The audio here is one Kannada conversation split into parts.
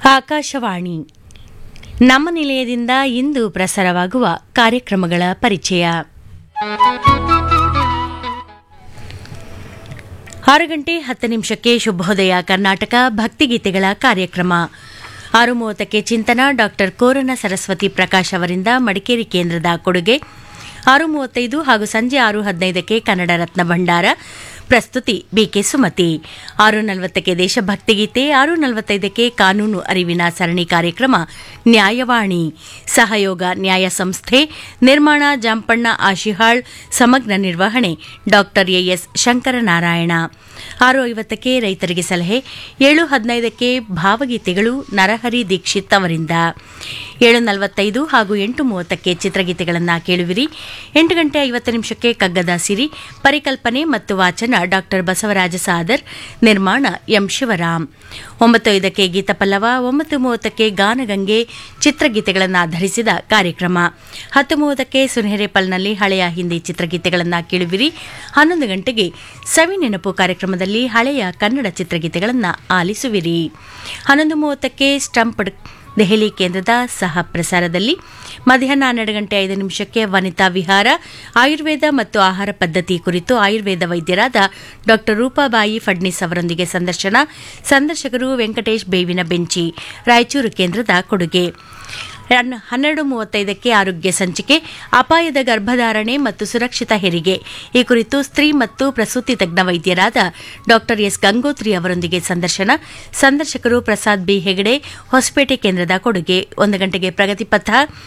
ಆಕಾಶವಾಣಿ ನಮ್ಮ ನಿಲಯದಿಂದ ಇಂದು ಪ್ರಸಾರವಾಗುವ ಕಾರ್ಯಕ್ರಮಗಳ ಪರಿಚಯ ಆರು ಗಂಟೆ ಹತ್ತು ನಿಮಿಷಕ್ಕೆ ಶುಭೋದಯ ಕರ್ನಾಟಕ ಭಕ್ತಿಗೀತೆಗಳ ಕಾರ್ಯಕ್ರಮ ಆರು ಮೂವತ್ತಕ್ಕೆ ಚಿಂತನ ಡಾಕ್ಟರ್ ಕೋರನ ಸರಸ್ವತಿ ಪ್ರಕಾಶ್ ಅವರಿಂದ ಮಡಿಕೇರಿ ಕೇಂದ್ರದ ಕೊಡುಗೆ ಆರು ಮೂವತ್ತೈದು ಹಾಗೂ ಸಂಜೆ ಆರು ಹದಿನೈದಕ್ಕೆ ಕನ್ನಡ ರತ್ನ ಭಂಡಾರ ಪ್ರಸ್ತುತಿ ಬಿಕೆ ಸುಮತಿ ಆರು ನಲವತ್ತಕ್ಕೆ ದೇಶಭಕ್ತಿ ಗೀತೆ ಆರು ನಲವತ್ತೈದಕ್ಕೆ ಕಾನೂನು ಅರಿವಿನ ಸರಣಿ ಕಾರ್ಯಕ್ರಮ ನ್ಯಾಯವಾಣಿ ಸಹಯೋಗ ನ್ಯಾಯ ಸಂಸ್ಥೆ ನಿರ್ಮಾಣ ಜಾಂಪಣ್ಣ ಆಶಿಹಾಳ್ ಸಮಗ್ರ ನಿರ್ವಹಣೆ ಡಾಕ್ಟರ್ ಎಎಸ್ ಶಂಕರನಾರಾಯಣ ಆರು ಐವತ್ತಕ್ಕೆ ರೈತರಿಗೆ ಸಲಹೆ ಏಳು ಹದಿನೈದಕ್ಕೆ ಭಾವಗೀತೆಗಳು ನರಹರಿ ದೀಕ್ಷಿತ್ ಅವರಿಂದ ಏಳು ನಲವತ್ತೈದು ಹಾಗೂ ಎಂಟು ಮೂವತ್ತಕ್ಕೆ ಚಿತ್ರಗೀತೆಗಳನ್ನು ಕೇಳುವಿರಿ ಎಂಟು ಗಂಟೆ ಐವತ್ತು ನಿಮಿಷಕ್ಕೆ ಕಗ್ಗದ ಸಿರಿ ಪರಿಕಲ್ಪನೆ ಮತ್ತು ವಾಚನ ಡಾಕ್ಟರ್ ಬಸವರಾಜ ಸಾದರ್ ನಿರ್ಮಾಣ ಎಂ ಶಿವರಾಮ್ ಒಂಬತ್ತು ಐದಕ್ಕೆ ಗೀತಪಲ್ಲವ ಒಂಬತ್ತು ಮೂವತ್ತಕ್ಕೆ ಗಾನಗಂಗೆ ಚಿತ್ರಗೀತೆಗಳನ್ನು ಆಧರಿಸಿದ ಕಾರ್ಯಕ್ರಮ ಹತ್ತು ಮೂವತ್ತಕ್ಕೆ ಸುನೆಹರೆಪಲ್ನಲ್ಲಿ ಹಳೆಯ ಹಿಂದಿ ಚಿತ್ರಗೀತೆಗಳನ್ನು ಕೇಳುವಿರಿ ಹನ್ನೊಂದು ಗಂಟೆಗೆ ಸವಿ ನೆನಪು ಕಾರ್ಯಕ್ರಮದಲ್ಲಿ ಹಳೆಯ ಕನ್ನಡ ಚಿತ್ರಗೀತೆಗಳನ್ನು ಆಲಿಸುವಿರಿ ಹನ್ನೊಂದು ಮೂವತ್ತಕ್ಕೆ ಸ್ಟಂಪ್ಡ್ ದೆಹಲಿ ಕೇಂದ್ರದ ಸಹ ಪ್ರಸಾರದಲ್ಲಿ ಮಧ್ಯಾಹ್ನ ಹನ್ನೆರಡು ಗಂಟೆ ಐದು ನಿಮಿಷಕ್ಕೆ ವನಿತಾ ವಿಹಾರ ಆಯುರ್ವೇದ ಮತ್ತು ಆಹಾರ ಪದ್ಧತಿ ಕುರಿತು ಆಯುರ್ವೇದ ವೈದ್ಯರಾದ ಡಾ ರೂಪಾಬಾಯಿ ಫಡ್ನಿಸ್ ಅವರೊಂದಿಗೆ ಸಂದರ್ಶನ ಸಂದರ್ಶಕರು ವೆಂಕಟೇಶ್ ಬೇವಿನ ಬೆಂಚಿ ರಾಯಚೂರು ಕೇಂದ್ರದ ಕೊಡುಗೆ ರನ್- ಹನ್ನೆರಡು ಮೂವತ್ತೈದಕ್ಕೆ ಆರೋಗ್ಯ ಸಂಚಿಕೆ ಅಪಾಯದ ಗರ್ಭಧಾರಣೆ ಮತ್ತು ಸುರಕ್ಷಿತ ಹೆರಿಗೆ ಈ ಕುರಿತು ಸ್ತ್ರೀ ಮತ್ತು ಪ್ರಸೂತಿ ತಜ್ಞ ವೈದ್ಯರಾದ ಡಾಕ್ಟರ್ ಎಸ್ ಗಂಗೋತ್ರಿ ಅವರೊಂದಿಗೆ ಸಂದರ್ಶನ ಸಂದರ್ಶಕರು ಪ್ರಸಾದ್ ಬಿ ಹೆಗಡೆ ಹೊಸಪೇಟೆ ಕೇಂದ್ರದ ಕೊಡುಗೆ ಒಂದು ಗಂಟೆಗೆ ಪ್ರಗತಿ ಪಥ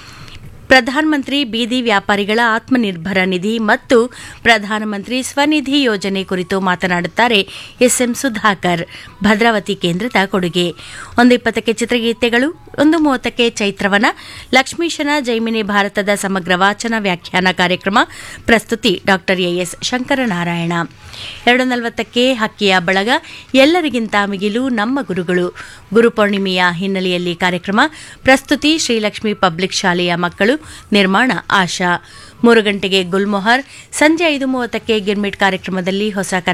ಪ್ರಧಾನಮಂತ್ರಿ ಬೀದಿ ವ್ಯಾಪಾರಿಗಳ ಆತ್ಮನಿರ್ಭರ ನಿಧಿ ಮತ್ತು ಪ್ರಧಾನಮಂತ್ರಿ ಸ್ವನಿಧಿ ಯೋಜನೆ ಕುರಿತು ಮಾತನಾಡುತ್ತಾರೆ ಎಸ್ಎಂ ಸುಧಾಕರ್ ಭದ್ರಾವತಿ ಕೇಂದ್ರದ ಕೊಡುಗೆ ಒಂದು ಇಪ್ಪತ್ತಕ್ಕೆ ಚಿತ್ರಗೀತೆಗಳು ಒಂದು ಮೂವತ್ತಕ್ಕೆ ಚೈತ್ರವನ ಲಕ್ಷ್ಮೀಶನ ಜೈಮಿನಿ ಭಾರತದ ಸಮಗ್ರ ವಾಚನ ವ್ಯಾಖ್ಯಾನ ಕಾರ್ಯಕ್ರಮ ಪ್ರಸ್ತುತಿ ಡಾಕ್ಟರ್ ಎಎಸ್ ಶಂಕರನಾರಾಯಣ ಎರಡು ನಲವತ್ತಕ್ಕೆ ಹಕ್ಕಿಯ ಬಳಗ ಎಲ್ಲರಿಗಿಂತ ಮಿಗಿಲು ನಮ್ಮ ಗುರುಗಳು ಗುರುಪೂರ್ಣಿಮೆಯ ಹಿನ್ನೆಲೆಯಲ್ಲಿ ಕಾರ್ಯಕ್ರಮ ಪ್ರಸ್ತುತಿ ಶ್ರೀಲಕ್ಷ್ಮಿ ಪಬ್ಲಿಕ್ ಶಾಲೆಯ ಮಕ್ಕಳು ನಿರ್ಮಾಣ ಆಶಾ ಮೂರು ಗಂಟೆಗೆ ಗುಲ್ಮೊಹರ್ ಸಂಜೆ ಐದು ಮೂವತ್ತಕ್ಕೆ ಗಿರ್ಮಿಟ್ ಕಾರ್ಯಕ್ರಮದಲ್ಲಿ ಹೊಸ